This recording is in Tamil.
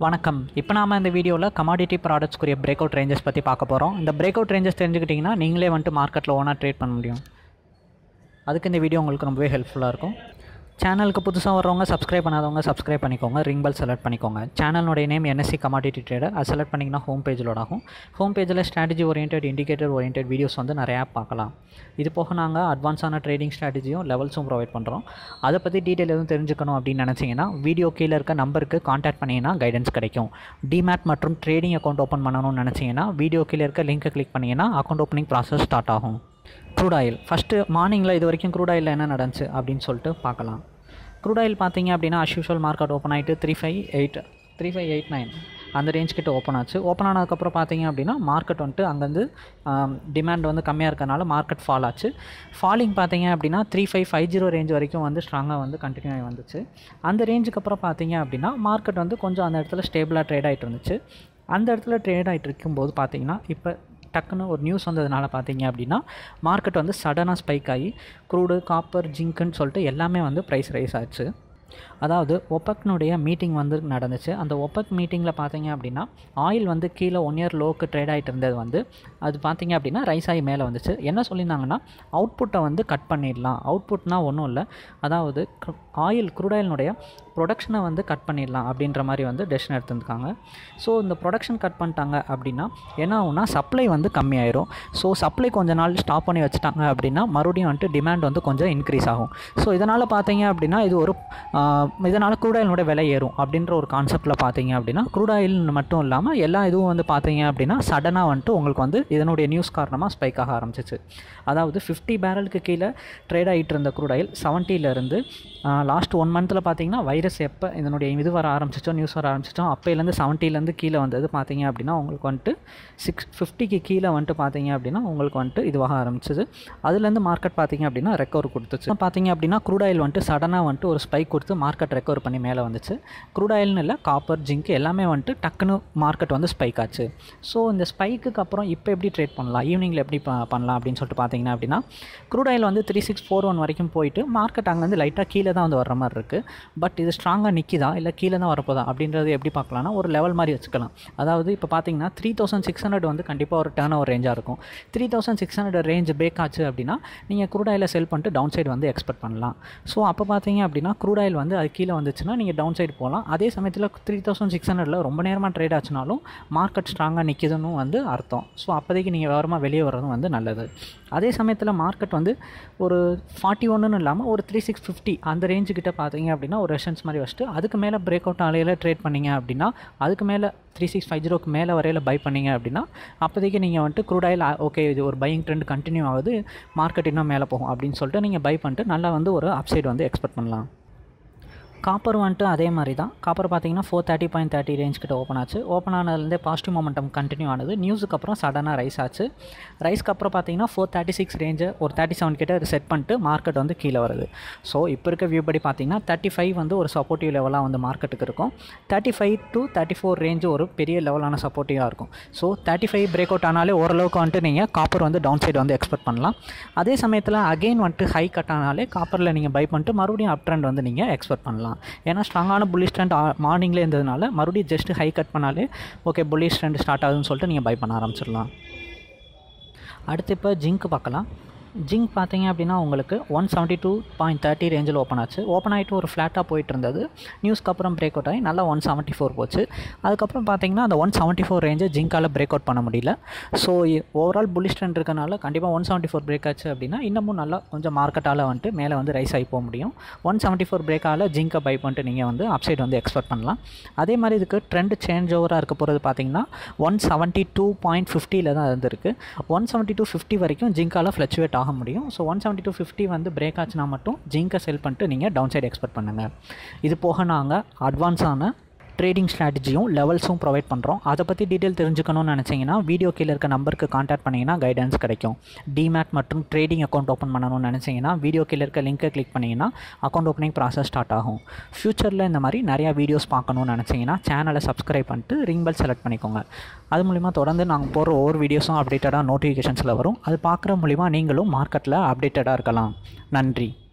வணக்கம் இப்போ நாம இந்த வீடியோவில் கமாடிட்டி ப்ராடக்ட்ஸ்க்குரிய பிரேக் அவுட் ரேஞ்சஸ் பற்றி பார்க்க போகிறோம் இந்த பிரேக் அவுட் ரேஞ்சஸ் தெரிஞ்சுக்கிட்டிங்கன்னா நீங்களே வந்துட்டு மார்க்கெட்டில் ஓனாக ட்ரேட் பண்ண முடியும் அதுக்கு இந்த வீடியோ உங்களுக்கு ரொம்பவே ஹெல்ப்ஃபுல்லாக இருக்கும் சேனலுக்கு புதுசாக வர்றவங்க சப்ஸ்கிரைப் பண்ணாதவங்க சப்ஸ்கிரைப் பண்ணிக்கோங்க ரிங் பெல் செலக்ட் பண்ணிக்கோங்க சேனலுடைய நேம் என்எஸ்சி கமாடிட்டி ட்ரேடர் அது செலக்ட் பண்ணிங்கன்னா ஹோம் பேஜ் லோட் ஆகும் ஹோம் பேஜில் strategy orient indicator orient videos வந்து நிறையா பார்க்கலாம் இது போக நாங்கள் அட்வான்ஸான ட்ரேடிங் ஸ்ட்ராட்டஜியும் லெவல்ஸும் ப்ரொவைட் பண்ணுறோம் அதை பற்றி டீட்டெயில் எதுவும் தெரிஞ்சுக்கணும் அப்படின்னு நினச்சிங்கன்னா வீடியோ கீழே இருக்க நம்பருக்கு காண்டாக்ட் பண்ணிங்கன்னா கைடன்ஸ் கிடைக்கும் டிமேட் மற்றும் ட்ரேடிங் அக்கௌண்ட் ஓப்பன் பண்ணணும்னு நினச்சிங்கன்னா வீடியோ கீழே இருக்க லிங்க்கை கிளிக் பண்ணிங்கன்னா அக்கௌண்ட் ஓப்பனிங் ப்ராசஸ் ஸ்டார்ட் ஆகும் க்ரூட் ஆயில் ஃபஸ்ட்டு மார்னிங்கில் இது வரைக்கும் க்ரூட் ஆயிலில் என்ன நடந்துச்சு அப்படின்னு சொல்லிட்டு பார்க்கலாம் க்ரூட் ஆயில் பார்த்தீங்க அப்படின்னா அஷ்யூஷுவல் மார்க்கெட் ஓப்பன் ஆகிட்டு three five eight three five eight nine அந்த ரேஞ்ச் கிட்ட ஓப்பன் ஆச்சு ஓப்பன் ஆனதுக்கப்புறம் பார்த்தீங்க அப்படின்னா மார்க்கெட் வந்துட்டு அங்கேருந்து டிமாண்ட் வந்து கம்மியாக இருக்கறனால மார்க்கெட் ஃபால் ஆச்சு ஃபாலிங் பார்த்தீங்க அப்படின்னா three five five zero range வரைக்கும் வந்து ஸ்ட்ராங்காக வந்து கண்டினியூ ஆகி வந்துச்சு அந்த ரேஞ்சுக்கு அப்புறம் பார்த்தீங்க அப்படின்னா மார்க்கெட் வந்து கொஞ்சம் அந்த இடத்துல ஸ்டேபிளாக ட்ரேட் ஆகிட்டு இருந்துச்சு அந்த இடத்துல ட்ரேட் ஆகிட்டு இருக்கும்போது பார்த்தீங்கன்னா இப்போ டக்குன்னு ஒரு நியூஸ் வந்ததுனால பார்த்தீங்க அப்படின்னா மார்க்கெட் வந்து சடனாக ஸ்பைக் ஆகி க்ரூடு காப்பர் ஜிங்க்குன்னு சொல்லிட்டு எல்லாமே வந்து ப்ரைஸ் ரைஸ் ஆச்சு அதாவது ஒப்பக்னுடைய மீட்டிங் வந்து நடந்துச்சு அந்த ஒப்பக் மீட்டிங்கில் பார்த்தீங்க அப்படின்னா ஆயில் வந்து கீழே ஒன் இயர் லோக்கு ட்ரேட் ஆகிட்டு இருந்தது வந்து அது பார்த்தீங்க அப்படின்னா ரைஸ் ஆகி மேலே வந்துச்சு என்ன சொல்லியிருந்தாங்கன்னா அவுட்புட்டை வந்து கட் பண்ணிடலாம் அவுட்புட்னா ஒன்றும் இல்லை அதாவது ஆயில் குரூடாயிலினுடைய ப்ரொடக்ஷனை வந்து கட் பண்ணிடலாம் அப்படின்ற மாதிரி வந்து டெசிஷன் எடுத்துருக்காங்க ஸோ இந்த ப்ரொடக்ஷன் கட் பண்ணிட்டாங்க அப்படின்னா என்ன ஆகும்னா சப்ளை வந்து கம்மியாயிரும் ஸோ சப்ளை கொஞ்ச நாள் ஸ்டாப் பண்ணி வச்சுட்டாங்க அப்படின்னா மறுபடியும் வந்துட்டு டிமாண்ட் வந்து கொஞ்சம் இன்க்ரீஸ் ஆகும் ஸோ இதனால் பார்த்தீங்க அப்படின்னா இது ஒரு இதனால் க்ரூட் ஆயிலினுடைய விலை ஏறும் அப்படின்ற ஒரு கான்செப்ட்டில் பார்த்தீங்க அப்படின்னா க்ரூட் ஆயில் மட்டும் இல்லாமல் எல்லா இதுவும் வந்து பார்த்தீங்க அப்படின்னா சடனாக வந்துட்டு உங்களுக்கு வந்து இதனுடைய நியூஸ் காரணமாக ஸ்பைக் ஆக ஆரம்பிச்சிச்சு அதாவது ஃபிஃப்டி பேரலுக்கு கீழே ட்ரேட் ஆகிட்டு இருந்த க்ரூட் ஆயில் செவன்ட்டிலேருந்து லாஸ்ட் ஒன் மந்தில் பார்த்தீங்கன்னா வைரஸ் எப்போ இதனுடைய இது வர ஆரம்பிச்சிச்சோ நியூஸ் வர ஆரம்பிச்சிச்சோ அப்போலேருந்து செவன்ட்டிலேருந்து கீழே வந்தது பார்த்தீங்க அப்படின்னா உங்களுக்கு வந்துட்டு சிக்ஸ் ஃபிஃப்டிக்கு கீழே வந்துட்டு பார்த்தீங்க அப்படின்னா உங்களுக்கு வந்துட்டு இதுவாக ஆரம்பிச்சிது அதுலேருந்து மார்க்கெட் பார்த்தீங்க அப்படின்னா ரெக்கவர் கொடுத்துச்சு பார்த்தீங்க அப்படின்னா க்ரூட் ஆயில் வந்துட்டு சடனாக வந்துட்டு ஒரு ஸ்பைக் கொடுத்து மார்க்கெட் ரெக்கவர் பண்ணி மேலே வந்துச்சு க்ரூட் ஆயில்னு இல்லை காப்பர் ஜிங்க் எல்லாமே வந்துட்டு டக்குன்னு மார்க்கெட் வந்து ஸ்பைக் ஆச்சு ஸோ இந்த ஸ்பைக்குக்கு அப்புறம் இப்போ எப்படி ட்ரேட் பண்ணலாம் ஈவினிங்கில் எப்படி பண்ணலாம் அப்படின்னு சொல்லிட்டு பார்த்தீங்கன்னா அப்படின்னா க்ரூட் ஆயில் வந்து த்ரீ சிக்ஸ் ஃபோர் ஒன் வரைக்கும் போயிட்டு மார்க்கெட் அங்கேருந்து லைட்டாக கீழே தான் வந்து வர மாதிரி இருக்குது பட் இது ஸ்ட்ராங்காக நிற்கிதா இல்லை கீழே தான் வரப்போதா அப்படின்றது எப்படி பார்க்கலாம்னா ஒரு லெவல் மாதிரி வச்சுக்கலாம் அதாவது இப்போ பார்த்தீங்கன்னா த்ரீ தௌசண்ட் சிக்ஸ் ஹண்ட்ரட் வந்து கண்டிப்பாக ஒரு டேர்ன் ஓவர் ரேஞ்சாக இருக்கும் three thousand six hundred range break ஆச்சு அப்படின்னா நீங்கள் க்ரூட் ஆயிலை செல் பண்ணிட்டு டவுன் சைடு வந்து எக்ஸ்பெக்ட் பண்ணலாம் ஸோ அப்போ பார்த்தீங்க அப்படின்னா க்ரூட் ஆயில் வந்து அது கீழே வந்துச்சுன்னா நீங்கள் டவுன் சைடு போகலாம் அதே சமயத்தில் த்ரீ தௌசண்ட் சிக்ஸ் ஹண்ட்ரடில் ரொம்ப நேரமாக ட்ரேட் ஆச்சுனாலும் மார்க்கெட் ஸ்ட்ராங்காக நிற்கிதுன்னு வந்து அர்த்தம் ஸோ அப்போதைக்கு நீங்கள் விவரமாக வெளியே வர்றதும் வந்து நல்லது அதே சமயத்தில் மார்க்கெட் வந்து ஒரு ஃபார்ட்டி ஒன்றுன்னு இல்லாமல் ஒரு த்ரீ சிக்ஸ் ஃபிஃப்டி அந்த ரேஞ்சுக்கிட்ட பார்த்தீங்க அப்படின்னா ஒரு ரெஷன்ஸ் மாதிரி வச்சுட்டு அதுக்கு மேலே பிரேக் அவுட் ஆலையில் ட்ரேட் பண்ணிங்க அப்படின்னா அதுக்கு மேலே த்ரீ சிக்ஸ் ஃபைவ் ஜீரோக்கு மேலே வரையில் பை பண்ணிங்க அப்படின்னா அப்போதைக்கு நீங்கள் வந்துட்டு க்ரூட் ஆயில் ஓகே இது ஒரு பையிங் ட்ரெண்ட் கண்டினியூ ஆகுது மார்க்கெட் இன்னும் மேலே போகும் அப்படின்னு சொல்லிட்டு நீங்கள் பை பண்ணிட்டு நல்லா வந்து ஒரு அப்சைடு வந்து எக்ஸ்பெக்ட் பண்ணலாம் காப்பர் வந்துட்டு அதே மாதிரி தான் காப்பர் பார்த்தீங்கன்னா four thirty point thirty range கிட்ட ஓப்பன் ஆச்சு ஓப்பன் ஆனதுலேருந்தே பாசிட்டிவ் மொமெண்டம் கண்டினியூ ஆனது நியூஸுக்கு அப்புறம் சடனாக ரைஸ் ஆச்சு ரைஸ்க்கு அப்புறம் பார்த்தீங்கன்னா ஃபோர் தேர்ட்டி சிக்ஸ் ரேஞ்சு ஒரு தேர்ட்டி செவன் கிட்ட செட் பண்ணிட்டு மார்க்கெட் வந்து கீழே வருது ஸோ இப்போ இருக்க வியூ படி பார்த்தீங்கன்னா தேர்ட்டி ஃபைவ் வந்து ஒரு சப்போர்ட்டிவ் லெவலாக வந்து மார்க்கெட்டுக்கு இருக்கும் thirty five to thirty four range ஒரு பெரிய லெவலான சப்போர்ட்டிவாக இருக்கும் so thirty five break out ஆனாலே ஓரளவுக்கு வந்துட்டு நீங்கள் காப்பர் வந்து டவுன் சைடு வந்து எக்ஸ்பெக்ட் பண்ணலாம் அதே சமயத்தில் அகெயின் வந்துட்டு ஹை கட் ஆனாலே காப்பரில் நீங்கள் பை பண்ணிட்டு மறுபடியும் அப் ட்ரெண்ட் வந்து நீங்கள் எக்ஸ்பெக்ட் பண்ணலாம் ஏன்னா ஸ்ட்ராங்கான புல்லிஷ் ட்ரெண்ட் மார்னிங்லேயே இருந்ததுனால மறுபடியும் ஜஸ்ட் ஹை கட் பண்ணாலே ஓகே புல்லிஷ் ட்ரெண்ட் ஸ்டார்ட் ஆகுதுன்னு சொல்லிட்டு நீங்கள் பை பண்ண ஆரம்பிச்சிடலாம் அடுத்து இப்போ ஜிங்க் பார்க்கலாம் ஜிங்க் பார்த்தீங்க அப்படின்னா உங்களுக்கு one seventy two point thirty ரேஞ்சில் ஓப்பன் ஆச்சு ஓப்பன் ஆகிட்டு ஒரு ஃப்ளாட்டாக போயிட்டு இருந்தது நியூஸ்க்கு அப்புறம் பிரேக் அவுட் ஆகி நல்லா ஒன் செவன்ட்டி ஃபோர் போச்சு அதுக்கப்புறம் பார்த்தீங்கன்னா அந்த ஒன் செவன்ட்டி ஃபோர் ரேஞ்சை ஜிங்கால் பிரேக் அவுட் பண்ண முடியல ஸோ ஓவரால் புல்லிஷ் ட்ரெண்ட் இருக்கனால கண்டிப்பாக ஒன் செவன்ட்டி ஃபோர் பிரேக் ஆச்சு அப்படின்னா இன்னமும் நல்லா கொஞ்சம் மார்க்கெட்டால் வந்துட்டு மேலே வந்து ரைஸ் ஆகி போக முடியும் ஒன் செவன்ட்டி ஃபோர் பிரேக்கால் ஜிங்கை பை பண்ணிட்டு நீங்கள் வந்து அப்சைட் வந்து எக்ஸ்பெக்ட் பண்ணலாம் அதே மாதிரி இதுக்கு ட்ரெண்ட் சேஞ்ச் ஓவராக இருக்க போகிறது பார்த்தீங்கன்னா ஒன் செவன்ட்டி டூ பாயிண்ட் ஃபிஃப்டியில் தான் இருந்திருக்கு ஒன் செவன்ட்டி டூ ஃபிஃப்டி வரைக்கும் ஜிங்கால் ஃப்ளக்சுவேட் ஆக முடியும் so one seventy two fifty வந்து பிரேக் ஆச்சுன்னா மட்டும் ஜிங்கை செல் பண்ணிட்டு நீங்கள் டவுன் சைடு எக்ஸ்பெக்ட் பண்ணுங்கள் இது போக நாங்கள் அட்வான்ஸான ட்ரேடிங் ஸ்ட்ராட்டஜியும் லெவல்ஸும் ப்ரொவைட் பண்ணுறோம் அதை பற்றி டீட்டெயில் தெரிஞ்சுக்கணும்னு நினச்சிங்கன்னா வீடியோ கீழே இருக்க நம்பருக்கு காண்டாக்ட் பண்ணிங்கன்னா கைடன்ஸ் கிடைக்கும் டிமேட் மற்றும் ட்ரேடிங் அக்கௌண்ட் ஓப்பன் பண்ணணும்னு நினச்சிங்கன்னா வீடியோ கீழே இருக்க லிங்க்கை கிளிக் பண்ணிங்கன்னா அக்கௌண்ட் ஓப்பனிங் ப்ராசஸ் ஸ்டார்ட் ஆகும் ஃப்யூச்சரில் இந்த மாதிரி நிறையா வீடியோஸ் பார்க்கணும்னு நினச்சிங்கன்னா சேனலை சப்ஸ்கிரைப் பண்ணிட்டு ரிங் பெல் செலக்ட் பண்ணிக்கோங்க அது மூலிமா தொடர்ந்து நாங்கள் போகிற ஒவ்வொரு வீடியோஸும் அப்டேட்டடாக நோட்டிஃபிகேஷன்ஸில் வரும் அது பார்க்குற மூலிமா நீங்களும் மார்க்கெட்டில் அப்டேட்டடாக இருக்கலாம் நன்றி